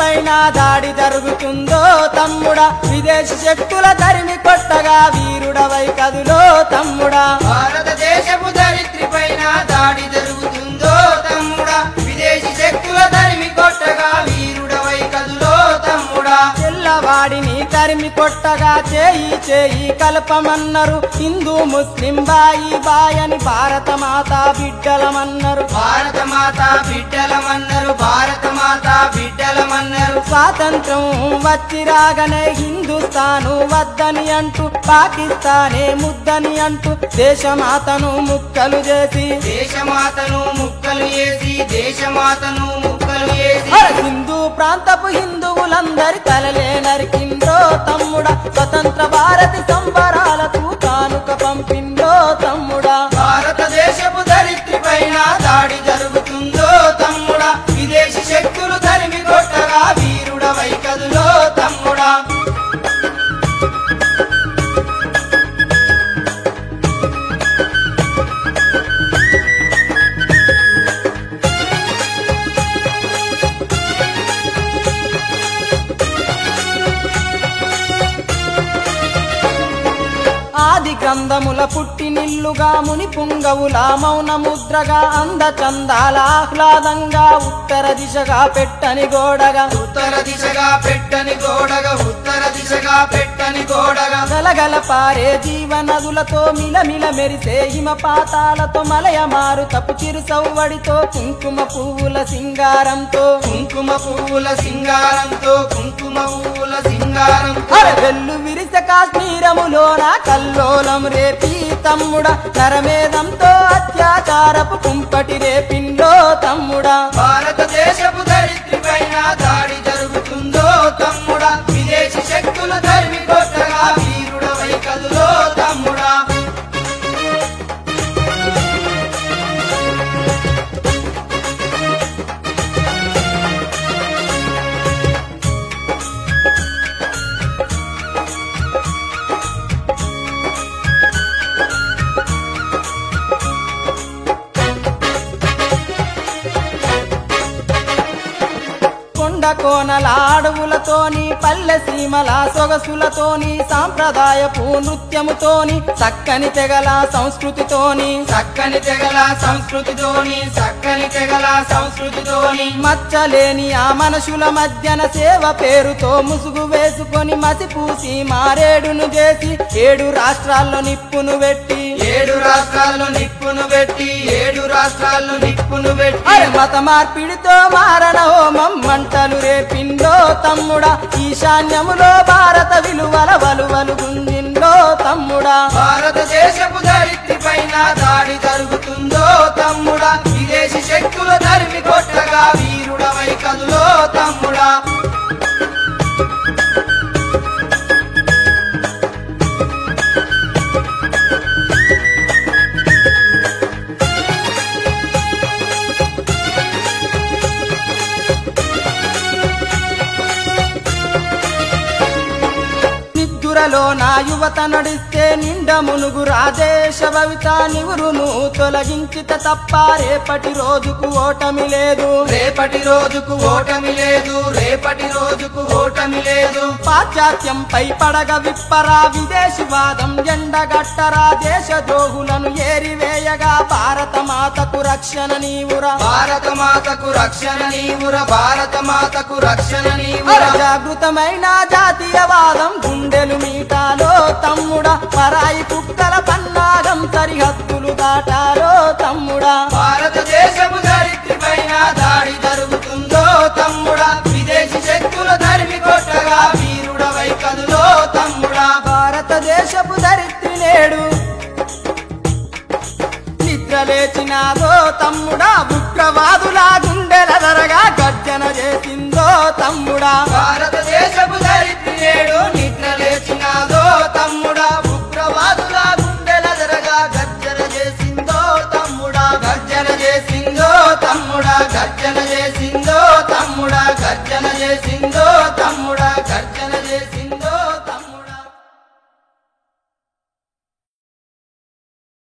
పైన దాడి జరుగుతుందో తమ్ముడా విదేశీ శక్తుల తరిమి కొట్టగా వీరుడవై కదులో తమ్ముడా భారతదేశపు ధరిత్రి పైన దాడి జరుగుతుందో తమ్ముడా విదేశీ శక్తుల తరిమి కొట్టగా వీరుడవై కదులో తమ్ముడా తెల్లవాడిని తరిమి కొట్టగా చేయి చేయి కలపమన్నారు హిందూ ముస్లిం బాయి బాయని భారత మాత బిడ్డలమన్నారు భారత మాత బిడ్డలమన్నారు భారత మాత బిడ్డలమన్నారు స్వాతంత్రం వచ్చి రాగానే హిందుస్థాను వద్దని అంటూ పాకిస్తానే ముద్దని అంటూ దేశమాతను ముక్కలు చేసి దేశమాతను ముక్కలు వేసి దేశమాతను ముక్కలు వేసి హిందూ ప్రాంతపు హిందువులందరి తలలే నరికిందో తమ్ముడా స్వతంత్ర భారతి సంబరాలకు కానుక పంపిందో తమ్ముడా భారతదేశపు ధరిత్రి పైన దాడి జరుగుతుందో తమ్ముడా విదేశీ శక్తులు తరిమి కొట్టగా వీరుడవై కదులో తమ్ముడా ఆది గ్రంథముల పుట్టినిల్లుగా ముని పుంగవుల మౌన ముద్రగా అంద చందాల ఆహ్లాదంగా ఉత్తర దిశగా పెట్టని గోడగా ఉత్తర దిశగా పెట్టని గోడగా ఉత్తర దిశగా పెట్టని గోడగా గలగల పారే జీవనదులతో మిలమిల మెరిసే హిమపాతాలతో మలయ మారు తప్పు చిరు సవ్వడితో కుంకుమ పువ్వుల సింగారంతో కుంకుమ పువ్వుల సింగారంతో కుంకుమ పువ్వుల సింగారంతో వెల్లు విరిస కాశ్మీరములోన కల్లోలం రేపి తమ్ముడా నరమేధంతో అత్యాచారపు కుంపటి రేపిందో తమ్ముడా భారతదేశపు ధరిత్రి పైన దాడి జరుగుతుందో తమ్ముడా విదేశీ శక్తుల తరిమి కొట్టగా వీరుడవై కదులో తమ్ముడా కొండ కోనల అడవులతోని పల్లె సీమల సొగసులతోని సాంప్రదాయపు నృత్యముతోని చక్కని తెగల సంస్కృతితోని చక్కని తెగల సంస్కృతితోని చక్కని తెగల సంస్కృతితోని మచ్చలేని ఆ మనుషుల మధ్యన సేవ పేరుతో ముసుగు వేసుకొని మసిపూసి మారేడును చేసి ఏడు రాష్ట్రాల్లో నిప్పును పెట్టి ఏడు రాష్ట్రాల్లో నిప్పును పెట్టి ఏడు రాష్ట్రాల్లో నిప్పును పెట్టి అరే మత మార్పిడితో మారణ హోమం మంటలు రేపిందో తమ్ముడా ఈశాన్యములో భారత విలువల వలువలు గుంజిందో తమ్ముడా భారతదేశపు ధరిత్రి పైన దాడి జరుగుతుందో తమ్ముడా విదేశీ శక్తుల తరిమి కొట్టగా వీరుడవై కదులో తమ్ముడా నిద్దురలో నా యువత నడిస్తే నిండ మునుగు రాజేశ భవిత నివురును తొలగించిత తప్ప రేపటి రోజుకు ఓటమి లేదు రేపటి రోజుకు ఓటమి లేదు రేపటి రోజుకు ఓటమి లేదు పాశ్చాత్యంపై పడగ విప్పరా విదేశీవాదం ఎండగట్టరా దేశ ద్రోహులను ఏరివేయగా భారత మాతకు రక్షణ నీవురా భారత మాతకు రక్షణ నీవుర భారత మాతకు రక్షణ నీవుర జాగృతమైన జాతీయవాదం గుండెలు మీటాలో తమ్ముడా పరాయి కుక్కల పన్నాగం సరిహద్దులు దాటాలో తమ్ముడా భారతదేశపు ధరిత్రి పైన దాడి జరుగుతుందో తమ్ముడా విదేశీ శక్తుల తరిమి కొట్టగా వీరుడవై కదులో తమ్ముడా భారతదేశపు ధరిత్రి నేడు నిద్ర లేచినాదో తమ్ముడా ఉగ్రవాదుల గుండెల ధరగా గర్జన చేసిందో తమ్ముడా భారతదేశపు ధరిత్రి నేడు నిద్ర లేచినాదో తమ్ముడా ఉగ్రవాదుల గుండెల జరగా గర్జన చేసిందో తమ్ముడా గర్జన చేసిందో తమ్ముడా గర్జన చేసిందో తమ్ముడా గర్జన చేసిందో తమ్ముడా గర్జన